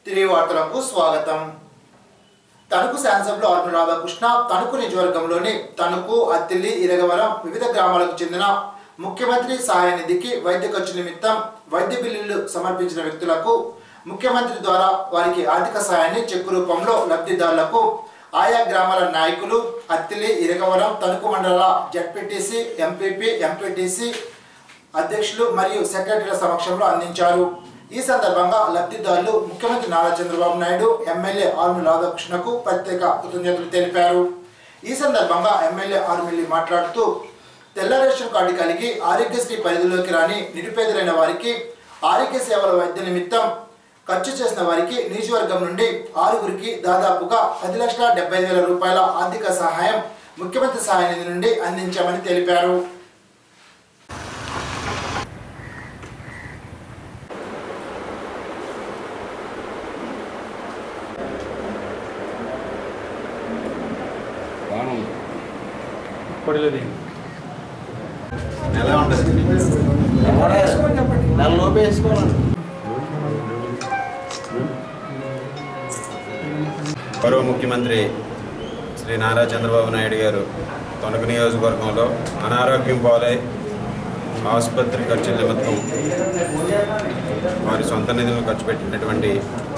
తిరిగి వార్తలకు స్వాగతం తణుకు శాసనసభలో ఆర్మీ రాధాకృష్ణ తణుకు నియోజకవర్గంలోని తణుకు అత్తిలి ఇరగవరం వివిధ గ్రామాలకు చెందిన ముఖ్యమంత్రి సహాయ నిధికి వైద్య ఖర్చు నిమిత్తం వైద్య బిల్లులు సమర్పించిన వ్యక్తులకు ముఖ్యమంత్రి ద్వారా వారికి ఆర్థిక సహాయాన్ని చెక్కు రూపంలో లబ్ధిదారులకు ఆయా గ్రామాల నాయకులు అత్తిలి ఇరగవరం తణుకు మండల జడ్పీటీసీ ఎంపీపీ ఎంపీటీసీ అధ్యక్షులు మరియు సెక్రటరీల సమక్షంలో అందించారు ఈ సందర్భంగా లబ్ధిదారులు ముఖ్యమంత్రి నారా చంద్రబాబు నాయుడు ఎమ్మెల్యే ఆర్మి రాధాకృష్ణకు ప్రత్యేక కృతజ్ఞతలు తెలిపారు ఈ సందర్భంగా ఎమ్మెల్యే ఆర్మిల్లి మాట్లాడుతూ తెల్ల రేషన్ కార్డు కలిగి ఆరోగ్యశ్రీ పరిధిలోకి రాని నిరుపేదలైన వారికి ఆరోగ్య సేవల వైద్య నిమిత్తం ఖర్చు చేసిన వారికి నియోజకవర్గం నుండి ఆరుగురికి దాదాపుగా పది లక్షల డెబ్బై వేల రూపాయల ఆర్థిక సహాయం ముఖ్యమంత్రి సహాయ నిధి నుండి అందించామని తెలిపారు బాగుంది పొడిలోది ఎలా ఉంటుంది నెల లోపు వేసుకోవాలి గౌరవ ముఖ్యమంత్రి శ్రీ నారా చంద్రబాబు నాయుడు గారు తణుకు నియోజకవర్గంలో అనారోగ్యం పాలై ఆసుపత్రి ఖర్చుల నిమిత్తం వారి సొంత నిధులను ఖర్చు పెట్టినటువంటి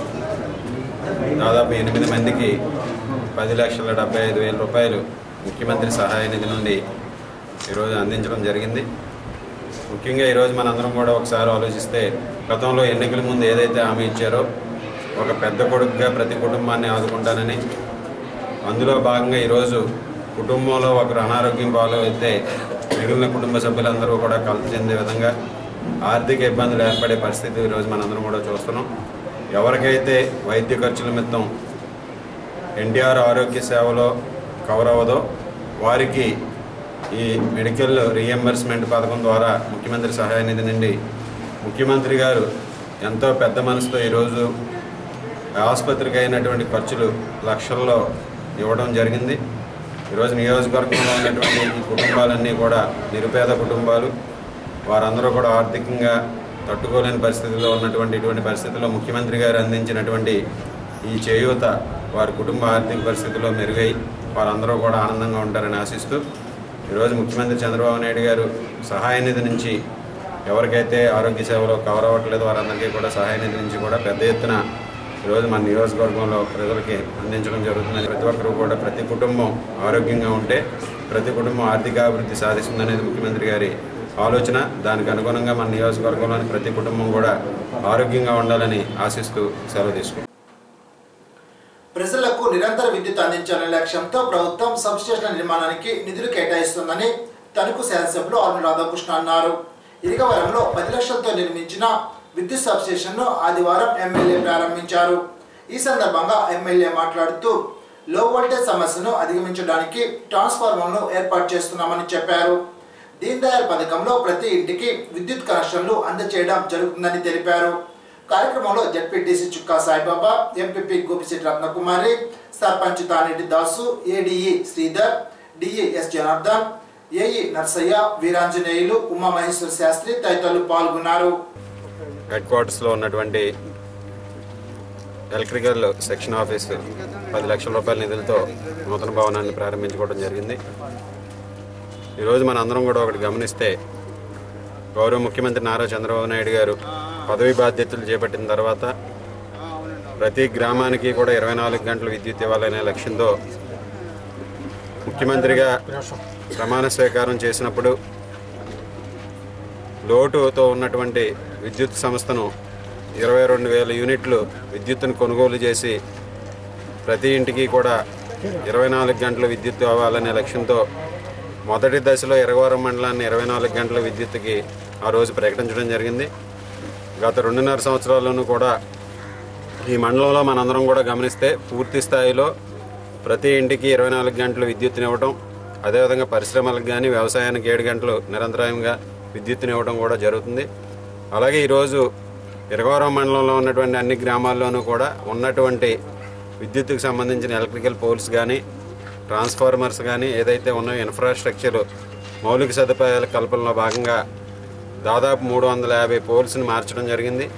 దాదాపు ఎనిమిది మందికి పది లక్షల డెబ్బై ఐదు వేల రూపాయలు ముఖ్యమంత్రి సహాయ నిధి నుండి ఈరోజు అందించడం జరిగింది ముఖ్యంగా ఈరోజు మనందరం కూడా ఒకసారి ఆలోచిస్తే గతంలో ఎన్నికల ముందు ఏదైతే హామీ ఇచ్చారో ఒక పెద్ద కొడుకుగా ప్రతి కుటుంబాన్ని ఆదుకుంటానని అందులో భాగంగా ఈరోజు కుటుంబంలో ఒకరు అనారోగ్యం పాలు అయితే మిగిలిన కుటుంబ సభ్యులందరూ కూడా కలత చెందే విధంగా ఆర్థిక ఇబ్బందులు ఏర్పడే పరిస్థితి ఈరోజు మనందరం కూడా చూస్తున్నాం ఎవరికైతే వైద్య ఖర్చుల నిమిత్తం ఎన్టీఆర్ ఆరోగ్య సేవలో కవర్ అవ్వదో వారికి ఈ మెడికల్ రీఎంబర్స్మెంట్ పథకం ద్వారా ముఖ్యమంత్రి సహాయ నిధి నుండి ముఖ్యమంత్రి గారు ఎంతో పెద్ద మనసుతో ఈరోజు ఆసుపత్రికి అయినటువంటి ఖర్చులు లక్షల్లో ఇవ్వడం జరిగింది ఈరోజు నియోజకవర్గంలో ఉన్నటువంటి ఈ కుటుంబాలన్నీ కూడా నిరుపేద కుటుంబాలు వారందరూ కూడా ఆర్థికంగా తట్టుకోలేని పరిస్థితిలో ఉన్నటువంటి ఇటువంటి పరిస్థితుల్లో ముఖ్యమంత్రి గారు అందించినటువంటి ఈ చేయూత వారి కుటుంబ ఆర్థిక పరిస్థితుల్లో మెరుగై వారందరూ కూడా ఆనందంగా ఉంటారని ఆశిస్తూ ఈరోజు ముఖ్యమంత్రి చంద్రబాబు నాయుడు గారు సహాయ నిధి నుంచి ఎవరికైతే ఆరోగ్య సేవలో కవర్ అవ్వట్లేదు వారందరికీ కూడా సహాయ నిధి నుంచి కూడా పెద్ద ఎత్తున ఈరోజు మన నియోజకవర్గంలో ప్రజలకి అందించడం జరుగుతుంది ప్రతి ఒక్కరూ కూడా ప్రతి కుటుంబం ఆరోగ్యంగా ఉంటే ప్రతి కుటుంబం ఆర్థికాభివృద్ధి సాధిస్తుందనేది ముఖ్యమంత్రి గారి ఆలోచన దానికి అనుగుణంగా మన నియోజకవర్గంలోని ప్రతి కుటుంబం కూడా ఆరోగ్యంగా ఉండాలని ఆశిస్తూ సెలవు తీసుకుంటాం ప్రజలకు నిరంతర విద్యుత్ అందించాలనే లక్ష్యంతో ప్రభుత్వం సబ్స్టేషన్ల నిర్మాణానికి నిధులు కేటాయిస్తుందని తణుకు శాసనసభ్యులు ఆర్మీ రాధాకృష్ణ అన్నారు ఇరిగవరంలో పది లక్షలతో నిర్మించిన విద్యుత్ సబ్స్టేషన్ను ఆదివారం ఎమ్మెల్యే ప్రారంభించారు ఈ సందర్భంగా ఎమ్మెల్యే మాట్లాడుతూ లో వోల్టేజ్ సమస్యను అధిగమించడానికి ట్రాన్స్ఫార్మర్ను ఏర్పాటు చేస్తున్నామని చెప్పారు దీన్ దయాళ్ పథకంలో ప్రతి ఇంటికి విద్యుత్ కనెక్షన్లు అందజేయడం జరుగుతుందని తెలిపారు కార్యక్రమంలో ZPTC Chukka Saibaba MPP Gopisetti Ratnakumari sarpanch Taneti Dasu ADE Sridhar DE S Janardhan AE Narsaiah Veeranjaneyulu Umamaheswara Sastri తదితరులు పాల్గొన్నారు హెడ్ క్వార్టర్స్లో ఉన్నటువంటి ఎలక్ట్రికల్ సెక్షన్ ఆఫీస్ పది లక్షల రూపాయల నిధులతో నూతన భవనాన్ని ప్రారంభించుకోవడం జరిగింది ఈరోజు మన అందరం కూడా ఒకటి గమనిస్తే గౌరవ ముఖ్యమంత్రి నారా చంద్రబాబు నాయుడు గారు పదవి బాధ్యతలు చేపట్టిన తర్వాత ప్రతి గ్రామానికి కూడా ఇరవై నాలుగు గంటలు విద్యుత్ ఇవ్వాలనే లక్ష్యంతో ముఖ్యమంత్రిగా ప్రమాణ స్వీకారం చేసినప్పుడు లోటుతో ఉన్నటువంటి విద్యుత్ సంస్థను ఇరవై రెండు వేల యూనిట్లు విద్యుత్తును కొనుగోలు చేసి ప్రతి ఇంటికి కూడా ఇరవై నాలుగు గంటలు విద్యుత్ అవ్వాలనే లక్ష్యంతో మొదటి దశలో ఇరగవరం మండలాన్ని ఇరవై నాలుగు గంటల విద్యుత్తుకి ఆ రోజు ప్రకటించడం జరిగింది గత రెండున్నర సంవత్సరాల్లోనూ కూడా ఈ మండలంలో మనందరం కూడా గమనిస్తే పూర్తి స్థాయిలో ప్రతి ఇంటికి ఇరవై నాలుగు గంటలు విద్యుత్తునివ్వడం అదేవిధంగా పరిశ్రమలకు కానీ వ్యవసాయానికి ఏడు గంటలు నిరంతరాయంగా విద్యుత్తునివ్వడం కూడా జరుగుతుంది అలాగే ఈరోజు ఇరగవరం మండలంలో ఉన్నటువంటి అన్ని గ్రామాల్లోనూ కూడా ఉన్నటువంటి విద్యుత్తుకు సంబంధించిన ఎలక్ట్రికల్ పోల్స్ కానీ ట్రాన్స్ఫార్మర్స్ కానీ ఏదైతే ఉన్నాయో ఇన్ఫ్రాస్ట్రక్చర్ మౌలిక సదుపాయాల కల్పనలో భాగంగా దాదాపు మూడు వందల యాభై పోల్స్ని మార్చడం జరిగింది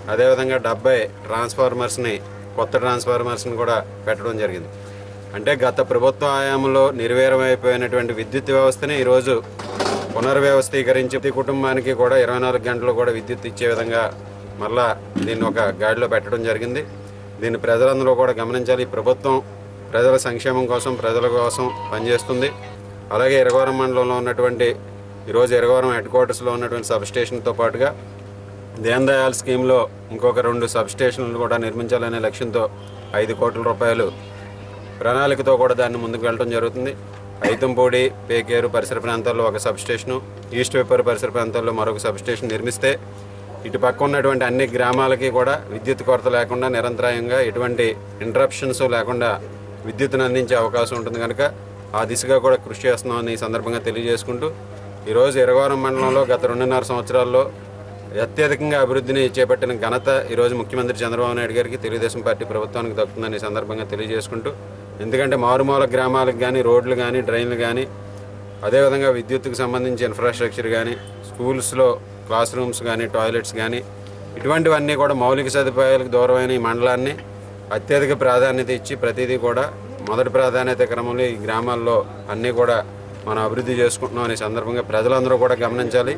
అదేవిధంగా డెబ్బై ట్రాన్స్ఫార్మర్స్ని కొత్త ట్రాన్స్ఫార్మర్స్ని కూడా పెట్టడం జరిగింది అంటే గత ప్రభుత్వ హయాంలో నిర్వీర్యమైపోయినటువంటి విద్యుత్ వ్యవస్థని ఈరోజు పునర్వ్యవస్థీకరించి ప్రతి కుటుంబానికి కూడా ఇరవై నాలుగు గంటలు కూడా విద్యుత్ ఇచ్చే విధంగా మళ్ళా దీన్ని ఒక గాడిలో పెట్టడం జరిగింది దీన్ని ప్రజలందరూ కూడా గమనించాలి ఈ ప్రభుత్వం ప్రజల సంక్షేమం కోసం ప్రజల కోసం పనిచేస్తుంది అలాగే ఇరగవరం మండలంలో ఉన్నటువంటి ఈరోజు ఇరగవరం హెడ్ క్వార్టర్స్లో ఉన్నటువంటి సబ్ స్టేషన్తో పాటుగా దీన్ దయాల్ స్కీమ్లో ఇంకొక రెండు సబ్ స్టేషన్లు కూడా నిర్మించాలనే లక్ష్యంతో ఐదు కోట్ల రూపాయలు ప్రణాళికతో కూడా దాన్ని ముందుకు వెళ్ళడం జరుగుతుంది ఐతంపూడి పేకేరు పరిసర ప్రాంతాల్లో ఒక సబ్ స్టేషను ఈస్ట్ వేపర్ పరిసర ప్రాంతాల్లో మరొక సబ్ స్టేషన్ నిర్మిస్తే ఇటు పక్క ఉన్నటువంటి అన్ని గ్రామాలకి కూడా విద్యుత్ కొరత లేకుండా నిరంతరాయంగా ఎటువంటి ఇంటరప్షన్స్ లేకుండా విద్యుత్తును అందించే అవకాశం ఉంటుంది కనుక ఆ దిశగా కూడా కృషి చేస్తున్నామని ఈ సందర్భంగా తెలియజేసుకుంటూ ఈరోజు ఇరగవరం మండలంలో గత రెండున్నర సంవత్సరాల్లో అత్యధికంగా అభివృద్ధిని చేపట్టిన ఘనత ఈరోజు ముఖ్యమంత్రి చంద్రబాబు నాయుడు గారికి తెలుగుదేశం పార్టీ ప్రభుత్వానికి దక్కుతుందని ఈ సందర్భంగా తెలియజేసుకుంటూ ఎందుకంటే మారుమూల గ్రామాలకు కానీ రోడ్లు కానీ డ్రైన్లు కానీ అదేవిధంగా విద్యుత్తుకు సంబంధించి ఇన్ఫ్రాస్ట్రక్చర్ కానీ స్కూల్స్లో క్లాస్ రూమ్స్ కానీ టాయిలెట్స్ కానీ ఇటువంటివన్నీ కూడా మౌలిక సదుపాయాలకు దూరమైన ఈ మండలాన్ని అత్యధిక ప్రాధాన్యత ఇచ్చి ప్రతిదీ కూడా మొదటి ప్రాధాన్యత క్రమంలో ఈ గ్రామాల్లో అన్నీ కూడా మనం అభివృద్ధి చేసుకుంటున్నాం అనే సందర్భంగా ప్రజలందరూ కూడా గమనించాలి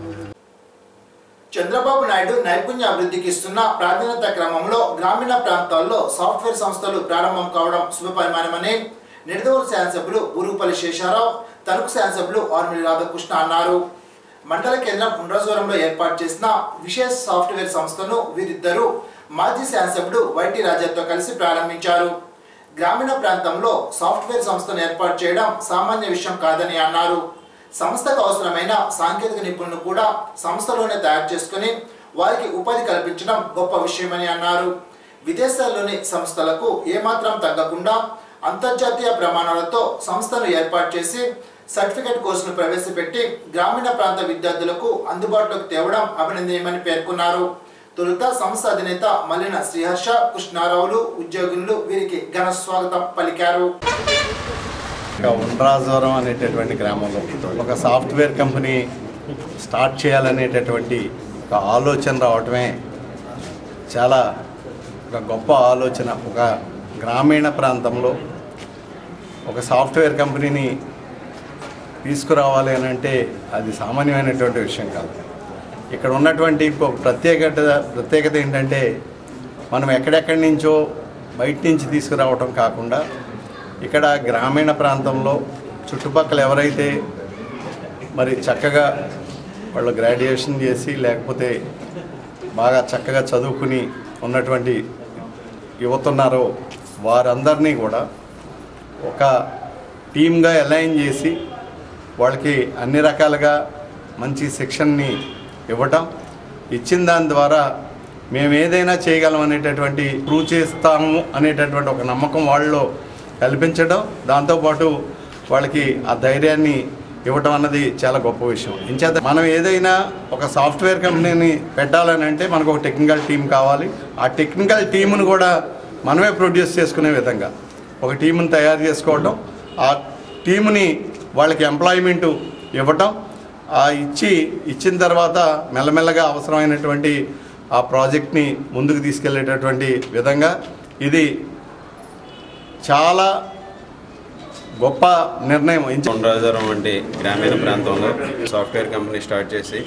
చంద్రబాబు నాయుడు నైపుణ్య అభివృద్ధికి ఇస్తున్న ప్రాధాన్యత క్రమంలో గ్రామీణ ప్రాంతాల్లో సాఫ్ట్వేర్ సంస్థలు ప్రారంభం కావడం శుభపరిమాణమని నిడదవోలు శాసనసభ్యులు బూరుగుపల్లి శేషారావు తణుకు శాసనసభ్యులు ఆర్మిలి రాధాకృష్ణ అన్నారు మండల కేంద్రం ఉండ్రజవరంలో ఏర్పాటు చేసిన విశేష సాఫ్ట్వేర్ సంస్థను వీరిద్దరూ మాజీ శాసనసభ్యుడు వైటి రాజాతో కలిసి ప్రారంభించారు గ్రామీణ ప్రాంతంలో సాఫ్ట్వేర్ సంస్థను ఏర్పాటు చేయడం సామాన్య విషయం కాదని అన్నారు సంస్థకు అవసరమైన సాంకేతిక నిపుణులు కూడా సంస్థలోనే తయారు చేసుకుని వారికి ఉపాధి కల్పించడం గొప్ప విషయమని అన్నారు విదేశాల్లోని సంస్థలకు ఏమాత్రం తగ్గకుండా అంతర్జాతీయ ప్రమాణాలతో సంస్థను ఏర్పాటు చేసి సర్టిఫికేట్ కోర్సును ప్రవేశపెట్టి గ్రామీణ ప్రాంత విద్యార్థులకు అందుబాటులోకి తేవడం అభినందనీయమని పేర్కొన్నారు తొలుత సంస్థ అధినేత మల్లిన శ్రీహర్ష కృష్ణారావులు ఉద్యోగులు వీరికి ఘన స్వాగతం పలికారు ఇక ఉండ్రాజవరం అనేటటువంటి గ్రామంలో ఒక సాఫ్ట్వేర్ కంపెనీ స్టార్ట్ చేయాలనేటటువంటి ఒక ఆలోచన రావటమే చాలా ఒక గొప్ప ఆలోచన ఒక గ్రామీణ ప్రాంతంలో ఒక సాఫ్ట్వేర్ కంపెనీని తీసుకురావాలి అని అంటే అది సామాన్యమైనటువంటి విషయం కాదు ఇక్కడ ఉన్నటువంటి ఒక ప్రత్యేకత ప్రత్యేకత ఏంటంటే మనం ఎక్కడెక్కడి నుంచో బయట నుంచి తీసుకురావటం కాకుండా ఇక్కడ గ్రామీణ ప్రాంతంలో చుట్టుపక్కల ఎవరైతే మరి చక్కగా వాళ్ళు గ్రాడ్యుయేషన్ చేసి లేకపోతే బాగా చక్కగా చదువుకుని ఉన్నటువంటి యువత ఉన్నారో వారందరినీ కూడా ఒక టీమ్గా అలైన్ చేసి వాళ్ళకి అన్ని రకాలుగా మంచి శిక్షణని ఇవ్వటం ఇచ్చిన దాని ద్వారా మేము ఏదైనా చేయగలం అనేటటువంటి ప్రూవ్ చేస్తాము అనేటటువంటి ఒక నమ్మకం వాళ్ళలో కల్పించడం దాంతోపాటు వాళ్ళకి ఆ ధైర్యాన్ని ఇవ్వటం అన్నది చాలా గొప్ప విషయం ఇంచేత మనం ఏదైనా ఒక సాఫ్ట్వేర్ కంపెనీని పెట్టాలని అంటే మనకు ఒక టెక్నికల్ టీం కావాలి ఆ టెక్నికల్ టీమును కూడా మనమే ప్రొడ్యూస్ చేసుకునే విధంగా ఒక టీముని తయారు చేసుకోవటం ఆ టీముని వాళ్ళకి ఎంప్లాయ్మెంట్ ఇవ్వటం ఆ ఇచ్చి ఇచ్చిన తర్వాత మెల్లమెల్లగా అవసరమైనటువంటి ఆ ప్రాజెక్ట్ని ముందుకు తీసుకెళ్లేటటువంటి విధంగా ఇది చాలా గొప్ప నిర్ణయం ఇంచ- కొండరాజవరం వంటి గ్రామీణ ప్రాంతంలో సాఫ్ట్వేర్ కంపెనీ స్టార్ట్ చేసి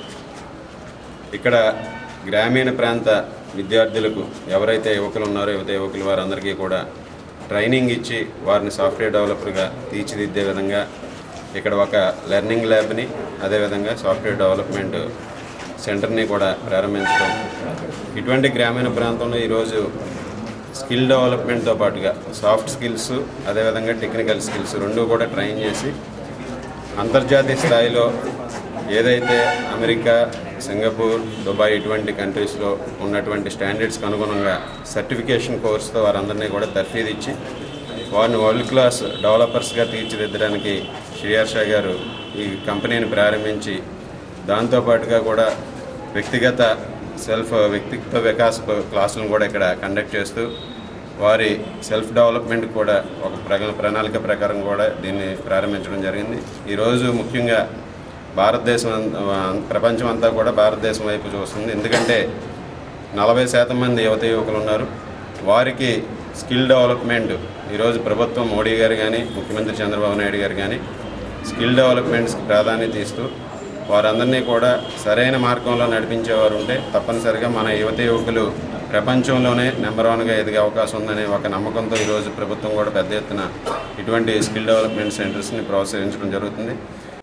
ఇక్కడ గ్రామీణ ప్రాంత విద్యార్థులకు ఎవరైతే యువకులు ఉన్నారో యువత యువకులు వారందరికీ కూడా ట్రైనింగ్ ఇచ్చి వారిని సాఫ్ట్వేర్ డెవలపర్గా తీర్చిదిద్దే విధంగా ఇక్కడ ఒక లెర్నింగ్ ల్యాబ్ని అదేవిధంగా సాఫ్ట్వేర్ డెవలప్మెంట్ సెంటర్ని కూడా ప్రారంభించడం ఇటువంటి గ్రామీణ ప్రాంతంలో ఈరోజు స్కిల్ డెవలప్మెంట్తో పాటుగా సాఫ్ట్ స్కిల్స్ అదేవిధంగా టెక్నికల్ స్కిల్స్ రెండు కూడా ట్రైన్ చేసి అంతర్జాతీయ స్థాయిలో ఏదైతే అమెరికా సింగపూర్ దుబాయ్ ఇటువంటి కంట్రీస్లో ఉన్నటువంటి స్టాండర్డ్స్కి అనుగుణంగా సర్టిఫికేషన్ కోర్సుతో వారందరినీ కూడా తర్ఫీదు ఇచ్చి వారిని వరల్డ్ క్లాస్ డెవలపర్స్గా తీర్చిదిద్దడానికి శ్రీహర్ష గారు ఈ కంపెనీని ప్రారంభించి దాంతోపాటుగా కూడా వ్యక్తిగత సెల్ఫ్ వ్యక్తిత్వ వికాస క్లాసులను కూడా ఇక్కడ కండక్ట్ చేస్తూ వారి సెల్ఫ్ డెవలప్మెంట్ కూడా ఒక ప్రగ ప్రణాళిక ప్రకారం కూడా దీన్ని ప్రారంభించడం జరిగింది ఈరోజు ముఖ్యంగా భారతదేశం అంత- ప్రపంచం అంతా కూడా భారతదేశం వైపు చూస్తుంది ఎందుకంటే నలభై శాతం మంది యువత యువకులు ఉన్నారు వారికి స్కిల్ డెవలప్మెంట్ ఈరోజు ప్రభుత్వం మోడీ గారు కానీ ముఖ్యమంత్రి చంద్రబాబు నాయుడు గారు కానీ స్కిల్ డెవలప్మెంట్స్కి ప్రాధాన్యత ఇస్తూ వారందరినీ కూడా సరైన మార్గంలో నడిపించేవారు ఉంటే తప్పనిసరిగా మన యువత యువకులు ప్రపంచంలోనే నెంబర్ వన్గా ఎదిగే అవకాశం ఉందనే ఒక నమ్మకంతో ఈరోజు ప్రభుత్వం కూడా పెద్ద ఎత్తున ఇటువంటి స్కిల్ డెవలప్మెంట్ సెంటర్స్ని ప్రోత్సహించడం జరుగుతుంది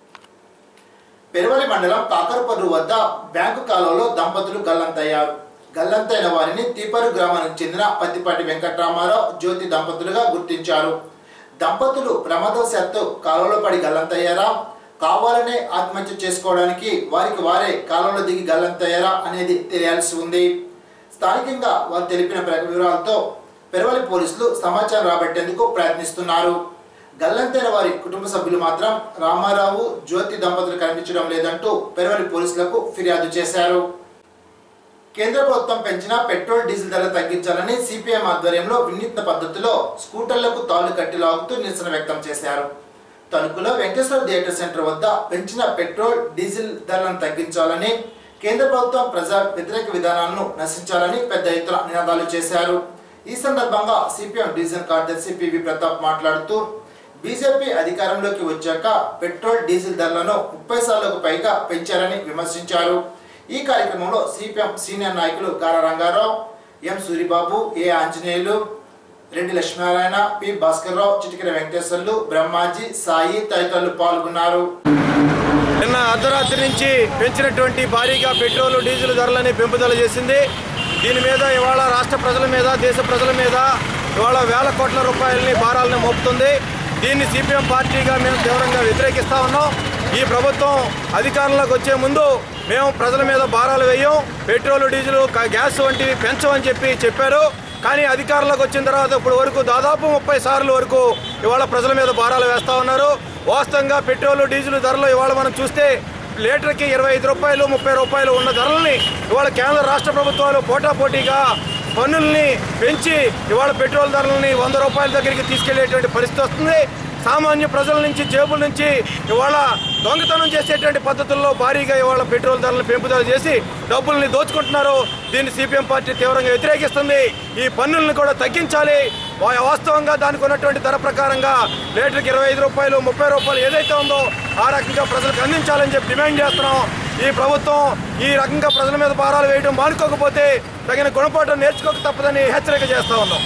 పెరువలి మండలం కాకరపర్రు వద్ద బ్యాంకు కాలువలో దంపతులు గల్లంతయ్యారు గల్లంతైన వారిని తీపరు గ్రామానికి చెందిన పత్తిపాటి వెంకట్రామారావు జ్యోతి దంపతులుగా గుర్తించారు దంపతులు ప్రమాదవశాత్తు కాలువలో పడి గల్లంతయ్యారా కావాలనే ఆత్మహత్య చేసుకోవడానికి వారికి వారే కాలువలో దిగి గల్లంతయ్యారా అనేది తెలియాల్సి ఉంది స్థానికంగా వారు తెలిపిన ప్ర- వివరాలతో పెరవలి పోలీసులు సమాచారం రాబట్టేందుకు ప్రయత్నిస్తున్నారు గల్లంతైన వారి కుటుంబ సభ్యులు మాత్రం రామారావు జ్యోతి దంపతులు కనిపించడం లేదంటూ పెరవలి పోలీసులకు ఫిర్యాదు చేశారు కేంద్ర ప్రభుత్వం పెంచిన పెట్రోల్ డీజిల్ ధరలు తగ్గించాలని సిపిఎం ఆధ్వర్యంలో వినూత్న పద్ధతిలో స్కూటర్లకు తాళ్లు కట్టి లాగుతూ నిరసన వ్యక్తం చేశారు తణుకులో వెంకటేశ్వర థియేటర్ సెంటర్ వద్ద పెంచిన పెట్రోల్ డీజిల్ ధరలను తగ్గించాలని కేంద్ర ప్రభుత్వం ప్రజా వ్యతిరేక విధానాలను నశించాలని పెద్ద ఎత్తున నినాదాలు చేశారు ఈ సందర్భంగా సిపిఎం డివిజన్ కార్యదర్శి పివి ప్రతాప్ మాట్లాడుతూ బీజేపీ అధికారంలోకి వచ్చాక పెట్రోల్ డీజిల్ ధరలను ముప్పై సార్లకు పైగా పెంచారని విమర్శించారు ఈ కార్యక్రమంలో సిపిఎం సీనియర్ నాయకులు Gara Rangarao M Suribabu A Anjaneyulu Reddy Lakshminarayana P Bhaskarrao Chitikera Venkateswarlu Brahmaji Sai తదితరులు పాల్గొన్నారు నిన్న అర్ధరాత్రి నుంచి పెంచినటువంటి భారీగా పెట్రోల్ డీజిల్ ధరలని పెంపుదల చేసింది దీని మీద ఇవాళ రాష్ట్ర ప్రజల మీద దేశ ప్రజల మీద ఇవాళ వేల కోట్ల రూపాయలని భారాలను మోపుతుంది దీన్ని సిపిఎం పార్టీగా మేము తీవ్రంగా వ్యతిరేకిస్తా ఉన్నాం ఈ ప్రభుత్వం అధికారంలోకి వచ్చే ముందు మేము ప్రజల మీద భారాలు వేయం పెట్రోల్ డీజిల్ క- గ్యాస్ వంటివి పెంచమని చెప్పి చెప్పారు కానీ అధికారంలోకి వచ్చిన తర్వాత ఇప్పుడు వరకు దాదాపు ముప్పై సార్లు వరకు ఇవాళ ప్రజల మీద భారాలు వేస్తా ఉన్నారు వాస్తవంగా పెట్రోల్ డీజిల్ ధరలు ఇవాళ మనం చూస్తే లీటర్కి ఇరవై ఐదు రూపాయలు ముప్పై రూపాయలు ఉన్న ధరల్ని ఇవాళ కేంద్ర రాష్ట్ర ప్రభుత్వాలు పోటాపోటీగా పన్నుల్ని పెంచి ఇవాళ పెట్రోల్ ధరలని వంద రూపాయల దగ్గరికి తీసుకెళ్లేటువంటి పరిస్థితి వస్తుంది సామాన్య ప్రజల నుంచి జేబుల నుంచి ఇవాళ దొంగతనం చేసేటువంటి పద్ధతుల్లో భారీగా ఇవాళ పెట్రోల్ ధరలను పెంపుదల చేసి డబ్బుల్ని దోచుకుంటున్నారు దీన్ని సిపిఎం పార్టీ తీవ్రంగా వ్యతిరేకిస్తుంది ఈ పన్నులను కూడా తగ్గించాలి వా- వాస్తవంగా దానికి ఉన్నటువంటి ధర ప్రకారంగా లీటర్కి ఇరవై ఐదు రూపాయలు ముప్పై రూపాయలు ఏదైతే ఉందో ఆ రకంగా ప్రజలకు అందించాలని చెప్పి డిమాండ్ చేస్తున్నాం ఈ ప్రభుత్వం ఈ రకంగా ప్రజల మీద భారాలు వేయడం మానుకోకపోతే తగిన గుణపాఠం నేర్చుకోక తప్పదని హెచ్చరిక చేస్తా ఉన్నాం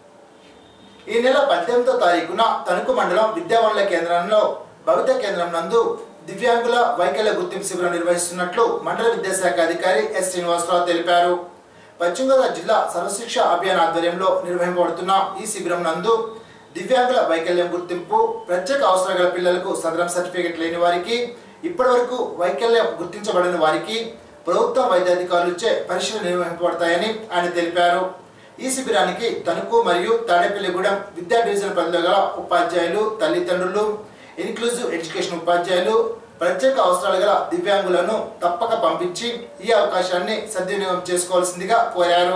ఈ నెల పద్దెనిమిదో తారీఖున తణుకు మండలం విద్యావనుల కేంద్రంలో భవిత కేంద్రం నందు దివ్యాంగుల వైకల్య గుర్తింపు శిబిరం నిర్వహిస్తున్నట్లు మండల విద్యాశాఖ అధికారి ఎస్ శ్రీనివాసరావు తెలిపారు పశ్చిమ గోదావరి జిల్లా సర్వశిక్ష అభియాన్ ఆధ్వర్యంలో నిర్వహింపబడుతున్న ఈ శిబిరం నందు దివ్యాంగుల వైకల్యం గుర్తింపు ప్రత్యేక అవసరాల గల పిల్లలకు సదరం సర్టిఫికెట్ లేని వారికి ఇప్పటివరకు వైకల్యం గుర్తించబడిన వారికి ప్రభుత్వ వైద్యాధికారులచే పరీక్షలు నిర్వహింపబడతాయని ఆయన తెలిపారు ఈ శిబిరానికి తణుకు మరియు తాడేపల్లిగూడెం విద్యా డివిజన్ పరిధిలో గల ఉపాధ్యాయులు తల్లిదండ్రులు ఇన్క్లూజివ్ ఎడ్యుకేషన్ ఉపాధ్యాయులు ప్రత్యేక అవసరాలు గల దివ్యాంగులను తప్పక పంపించి ఈ అవకాశాన్ని సద్వినియోగం చేసుకోవాల్సిందిగా కోరారు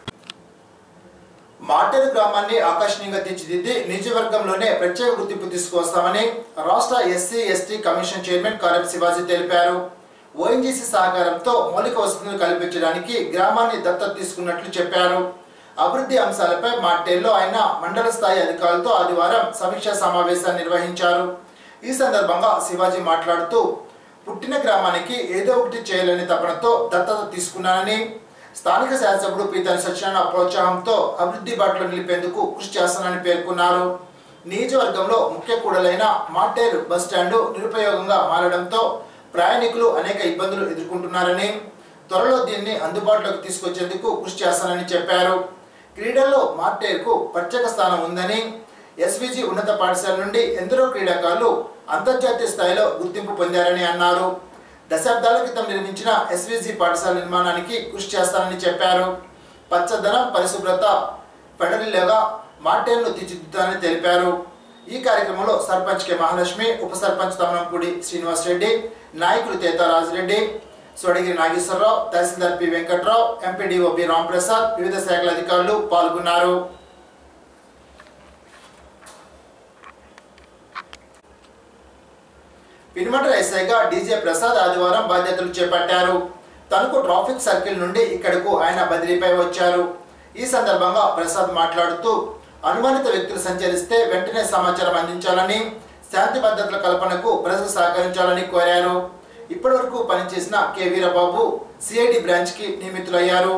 మాటేరు గ్రామాన్ని ఆకర్షణీయంగా తీర్చిదిద్ది నియోజకవర్గంలోనే ప్రత్యేక గుర్తింపు తీసుకువస్తామని రాష్ట్ర ఎస్సీ ఎస్టీ కమిషన్ చైర్మన్ కారం శివాజీ తెలిపారు ఓఎన్జీసీ సహకారంతో మౌలిక వసతులు కల్పించడానికి గ్రామాన్ని దత్తత తీసుకున్నట్లు చెప్పారు అభివృద్ధి అంశాలపై మాటేరులో ఆయన మండల స్థాయి అధికారులతో ఆదివారం సమీక్షా సమావేశాన్ని నిర్వహించారు ఈ సందర్భంగా శివాజీ మాట్లాడుతూ పుట్టిన గ్రామానికి ఏదో ఒకటి చేయాలనే తపనతో దత్తత తీసుకున్నానని స్థానిక శాసనసభ్యుడు పీతాని సత్యనారాయణ ప్రోత్సాహంతో అభివృద్ధి బాటలో నిలిపేందుకు కృషి చేస్తానని పేర్కొన్నారు నియోజకవర్గంలో ముఖ్య కూడలైన మాటేరు బస్ స్టాండు నిరుపయోగంగా మారడంతో ప్రయాణికులు అనేక ఇబ్బందులు ఎదుర్కొంటున్నారని త్వరలో దీన్ని అందుబాటులోకి తీసుకొచ్చేందుకు కృషి చేస్తానని చెప్పారు క్రీడల్లో మార్టేర్కు ప్రత్యేక స్థానం ఉందని ఎస్విజి ఉన్నత పాఠశాల నుండి ఎందరో క్రీడాకారులు అంతర్జాతీయ స్థాయిలో గుర్తింపు పొందారని అన్నారు దశాబ్దాల క్రితం నిర్మించిన ఎస్విజి పాఠశాల నిర్మాణానికి కృషి చేస్తానని చెప్పారు పచ్చదనం పరిశుభ్రత ఫెడరల్గా మార్టేర్ను తీర్చిదిద్దానని తెలిపారు ఈ కార్యక్రమంలో సర్పంచ్ కె మహాలక్ష్మి ఉప సర్పంచ్ తమనంపూడి శ్రీనివాస్ రెడ్డి నాయకులు Theta Rajireddy Sodagiri Nageswararao tahsildar P Venkatrao MPDO B Ramprasad వివిధ శాఖల అధికారులు పాల్గొన్నారు పినుమట ఎస్ఐగా డీజే ప్రసాద్ ఆదివారం బాధ్యతలు చేపట్టారు తణుకు ట్రాఫిక్ సర్కిల్ నుండి ఇక్కడకు ఆయన బదిలీపై వచ్చారు ఈ సందర్భంగా ప్రసాద్ మాట్లాడుతూ అనుమానిత వ్యక్తులు సంచరిస్తే వెంటనే సమాచారం అందించాలని శాంతి భద్రతల కల్పనకు ప్రజలు సహకరించాలని కోరారు ఇప్పటివరకు పనిచేసిన కె వీరబాబు సిఐడి బ్రాంచ్ కి నియమితులయ్యారు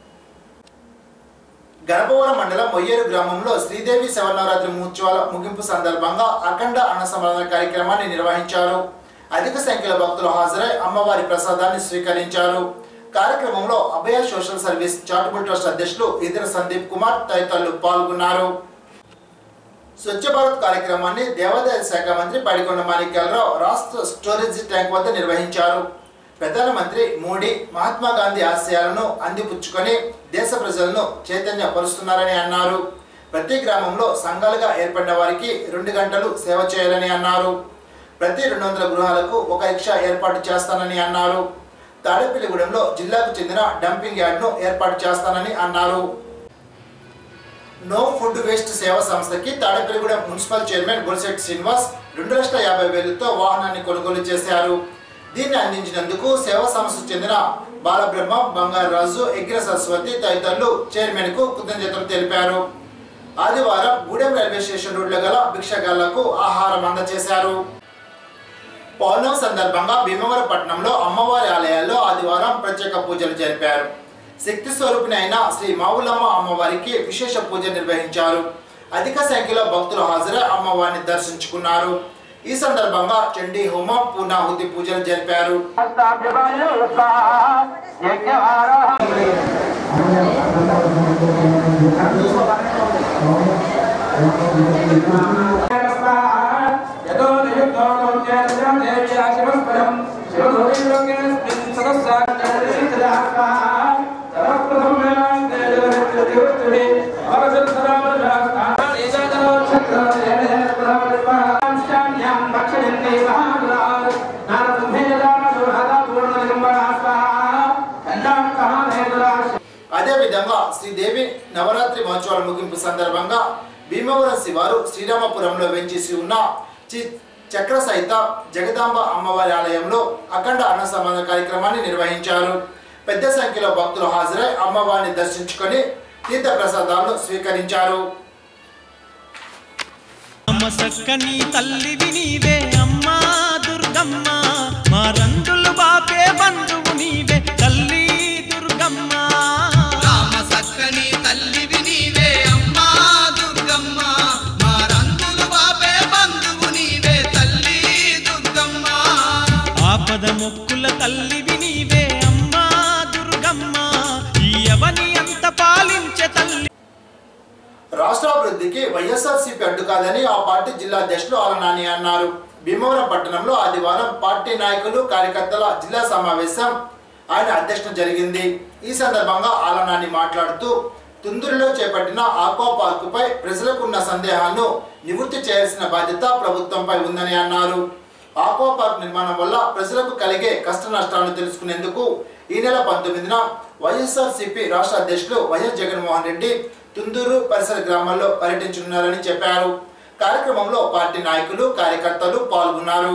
గర్భవరం మండలం మొయ్యేరు గ్రామంలో శ్రీదేవి శవనవరాత్రి మహోత్సవాల ముగింపు సందర్భంగా అఖండ అన్న సమాధాన కార్యక్రమాన్ని నిర్వహించారు అధిక సంఖ్యలో భక్తులు హాజరై అమ్మవారి ప్రసాదాన్ని స్వీకరించారు కార్యక్రమంలో Abhaya social service charitable trust అధ్యక్షులు ఇతర సందీప్ కుమార్ తదితరులు పాల్గొన్నారు స్వచ్ఛ భారత్ కార్యక్రమాన్ని దేవాదాయ శాఖ మంత్రి పడికొండ మాణిక్యాలరావు రాష్ట్ర స్టోరేజ్ ట్యాంక్ వద్ద నిర్వహించారు ప్రధానమంత్రి మోడీ మహాత్మా గాంధీ ఆశయాలను అందిపుచ్చుకొని దేశ ప్రజలను చైతన్యపరుస్తున్నారని అన్నారు ప్రతి గ్రామంలో సంఘాలుగా ఏర్పడిన వారికి రెండు గంటలు సేవ చేయాలని అన్నారు ప్రతి రెండు వందల గృహాలకు ఒక రిక్షా ఏర్పాటు చేస్తానని అన్నారు తాడేపల్లిగూడెంలో జిల్లాకు చెందిన డంపింగ్ యార్డ్ను ఏర్పాటు చేస్తానని అన్నారు నో ఫుడ్ వేస్ట్ సేవా సంస్థకి తాడేపల్లిగూడెం మున్సిపల్ చైర్మన్ బొలిశెట్టి శ్రీనివాస్ రెండు లక్షల యాభై వేలతో వాహనాన్ని కొనుగోలు చేశారు దీన్ని అందించినందుకు సేవా సంస్థకు చెందిన బాలబ్రహ్మ బంగారాజు ఎగ్ర సరస్వతి తదితరులు చైర్మన్ కు కృతజ్ఞతలు తెలిపారు ఆదివారం గూడెం రైల్వే స్టేషన్ రోడ్లో గల భిక్షగాళ్లకు ఆహారం అందజేశారు పౌర్ణమి సందర్భంగా భీమవరం పట్టణంలో అమ్మవారి ఆలయాల్లో ఆదివారం ప్రత్యేక పూజలు జరిపారు శక్తి స్వరూపిణి అయిన శ్రీ మావులమ్మ అమ్మవారికి విశేష పూజ నిర్వహించారు అధిక సంఖ్యలో భక్తులు హాజరై అమ్మవారిని దర్శించుకున్నారు ఈ సందర్భంగా చండీ హోమం పూర్ణాహుతి పూజలు జరిపారు అదేవిధంగా శ్రీదేవి నవరాత్రి మహోత్సవాల ముగింపు సందర్భంగా భీమవరం శివారు శ్రీరామపురంలో వెంచేసి ఉన్న చి చక్ర సహిత జగదాంబ అమ్మవారి ఆలయంలో అఖండ అన్న సమాన కార్యక్రమాన్ని నిర్వహించారు పెద్ద సంఖ్యలో భక్తులు హాజరై అమ్మవారిని దర్శించుకొని తీర్థ ప్రసాదాలను స్వీకరించారు అమ్మ సక్కని తల్లివి నీవే అమ్మా దుర్గమ్మ మా రంగులు బాపే బంధువు నీవే తల్లి దుర్గమ్మ రామ సక్కని తల్లివి నీవే అమ్మా దుర్గమ్మ మా రంగులు బాబే బంధువు నీవే తల్లి దుర్గమ్మ ఆపద మొక్కుల తల్లివి నీవే అమ్మా దుర్గమ్మ ఈ అవని అంత పాలించే తల్లి రాష్ట్రాభివృద్ధికి వైఎస్ఆర్సీపీ అడ్డు కాదని ఆ పార్టీ జిల్లా అధ్యక్షులు ఆలనాని అన్నారు భీమవరం పట్టణంలో ఆదివారం పార్టీ నాయకులు కార్యకర్తల జిల్లా సమావేశం ఆయన అధ్యక్షత జరిగింది ఈ సందర్భంగా ఆలనాని మాట్లాడుతూ తుందూరులో చేపట్టిన ఆక్వా పార్కుపై ప్రజలకున్న సందేహాలను నివృత్తి చేయాల్సిన బాధ్యత ప్రభుత్వంపై ఉందని అన్నారు ఆక్వా పార్క్ నిర్మాణం వల్ల ప్రజలకు కలిగే కష్ట నష్టాలను తెలుసుకునేందుకు ఈ నెల పంతొమ్మిదిన వైఎస్ఆర్సీపీ రాష్ట్ర అధ్యక్షులు వైఎస్ జగన్మోహన్ రెడ్డి తుందూరు పరిసర గ్రామాల్లో పర్యటించనున్నారని చెప్పారు కార్యక్రమంలో పార్టీ నాయకులు కార్యకర్తలు పాల్గొన్నారు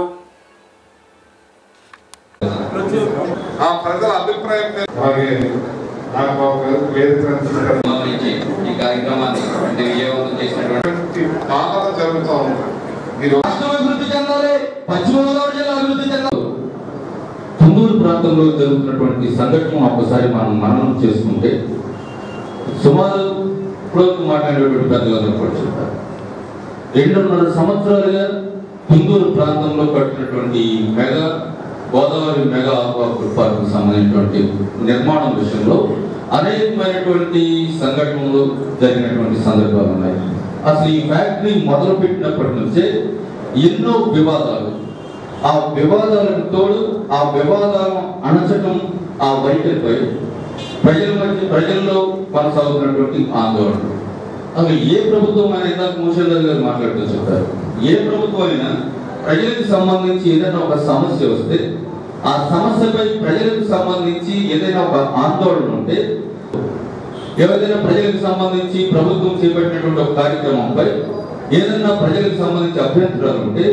ఆ ప్రజల అభిప్రాయం మీద అలాగే నాకు ఒక వేదిక నుంచి ఈ కార్యక్రమాన్ని అంటే విజయవంతం చేసినటువంటి పాలన జరుగుతూ ఉంది మీరు రాష్ట్రం అభివృద్ధి చెందాలి పశ్చిమ గోదావరి జిల్లా అభివృద్ధి చెందాలి తుంగూరు ప్రాంతంలో జరుగుతున్నటువంటి సంఘటన ఒకసారి మనం మననం చేసుకుంటే సుమారు ఇప్పుడు మాట్లాడేటువంటి పెద్దలందరూ కూడా చెప్తారు రెండున్నర సంవత్సరాలుగా తుంగూరు ప్రాంతంలో కట్టినటువంటి ఈ mega Godavari mega aquaculture park సంబంధించినటువంటి నిర్మాణం విషయంలో అనేకమైనటువంటి సంఘటనలు జరిగినటువంటి సందర్భాలు ఉన్నాయి అసలు ఈ ఫ్యాక్టరీ మొదలు పెట్టినప్పటి నుంచే ఎన్నో వివాదాలు ఆ వివాదాలకు తోడు ఆ వివాదాలను అణచటం ఆ వైఖరిపై ప్రజల మధ్య ప్రజల్లో కొనసాగుతున్నటువంటి ఆందోళన అసలు ఏ ప్రభుత్వం అయినా ఇందాక మూషల్లాల్ గారు మాట్లాడుతూ చెప్పారు ఏ ప్రభుత్వం అయినా ప్రజలకు సంబంధించి ఏదైనా ఒక సమస్య వస్తే ఆ సమస్యపై ప్రజలకు సంబంధించి ఏదైనా ఒక ఆందోళన ఉంటే ఏదైనా ప్రజలకు సంబంధించి ప్రభుత్వం చేపట్టినటువంటి ఒక కార్యక్రమంపై ఏదైనా ప్రజలకు సంబంధించి అభ్యంతరాలు ఉంటే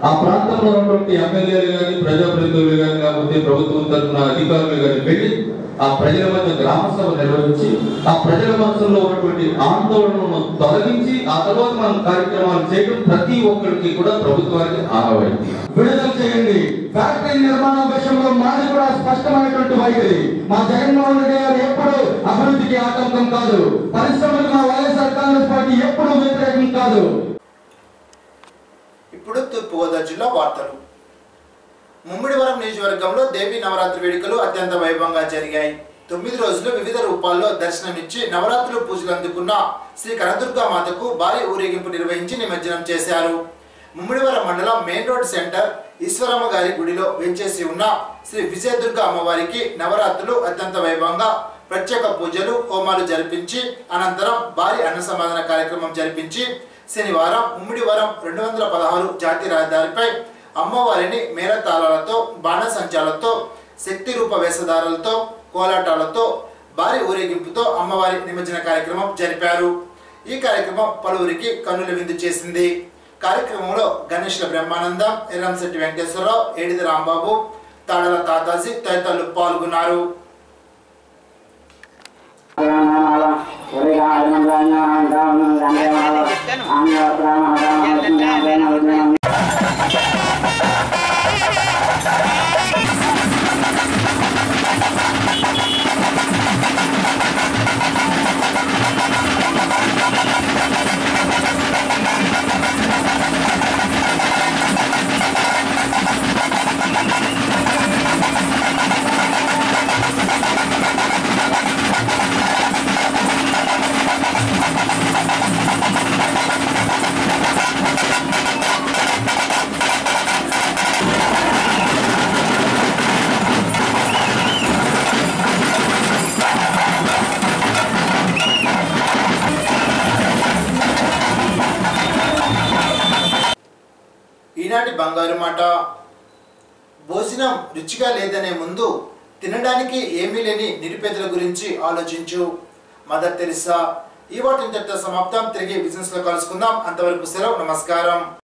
ఆ ప్రాంతంలో ఉన్నటువంటి ఎమ్మెల్యేలు కానీ ప్రజాప్రతినిధులు కానీ లేకపోతే ప్రభుత్వం తరఫున అధికారులు కానీ వెళ్ళి ఆ ప్రజల మధ్య గ్రామ సభ నిర్వహించి ఆ ప్రజల మనసులో ఉన్నటువంటి ఆందోళనను తొలగించి ఆ తర్వాత మనం కార్యక్రమాలు చేయడం ప్రతి ఒక్కరికి కూడా ప్రభుత్వానికి ఆనవాయితీ విడుదల చేయండి ఫ్యాక్టరీ నిర్మాణం విషయంలో మాది కూడా స్పష్టమైనటువంటి వైఖరి మా జగన్మోహన్ రెడ్డి గారు ఎప్పుడు అభివృద్ధికి ఆటంకం కాదు పరిశ్రమలకు మా వైఎస్ఆర్ కాంగ్రెస్ పార్టీ ఎప్పుడు వ్యతిరేకం కాదు ఇప్పుడు తూర్పుగోదావరి జిల్లా వార్తలు ముమ్మిడివరం నియోజకవర్గంలో దేవీ నవరాత్రి వేడుకలు అత్యంత వైభవంగా జరిగాయి తొమ్మిది రోజులు వివిధ రూపాల్లో దర్శనమిచ్చి నవరాత్రులు పూజలు అందుకున్న శ్రీ కనదుర్గా మాతకు భారీ ఊరేగింపు నిర్వహించి నిమజ్జనం చేశారు ముమ్మిడివరం మండలం మెయిన్ రోడ్ సెంటర్ ఈశ్వరమ్మ గారి గుడిలో వెంచేసి ఉన్న శ్రీ విజయదుర్గ అమ్మవారికి నవరాత్రులు అత్యంత వైభవంగా ప్రత్యేక పూజలు హోమాలు జరిపించి అనంతరం భారీ అన్న సమాధాన కార్యక్రమం జరిపించి శనివారం ముమ్మిడివరం రెండు వందల పదహారు జాతీయ రహదారిపై అమ్మవారిని మేళతాళాలతో బాణసంచాలతో శక్తి రూప వేషధారాలతో కోలాటాలతో భారీ ఊరేగింపుతో అమ్మవారి నిమజ్జన కార్యక్రమం జరిపారు ఈ కార్యక్రమం పలువురికి కన్నుల విందు చేసింది కార్యక్రమంలో గణేష్ల బ్రహ్మానందం ఎర్రంశెట్టి వెంకటేశ్వరరావు ఏడిది రాంబాబు తాడల తాతాజీ తదితరులు పాల్గొన్నారు ఈనాటి బంగారు మాట భోజనం రుచిగా లేదనే ముందు తినడానికి ఏమీ లేని నిరుపేదల గురించి ఆలోచించు మదర్ తెరిసా ఈ వాటి ఇంతటితో సమాప్తం తిరిగి బిజినెస్ లో కలుసుకుందాం అంతవరకు సెలవు నమస్కారం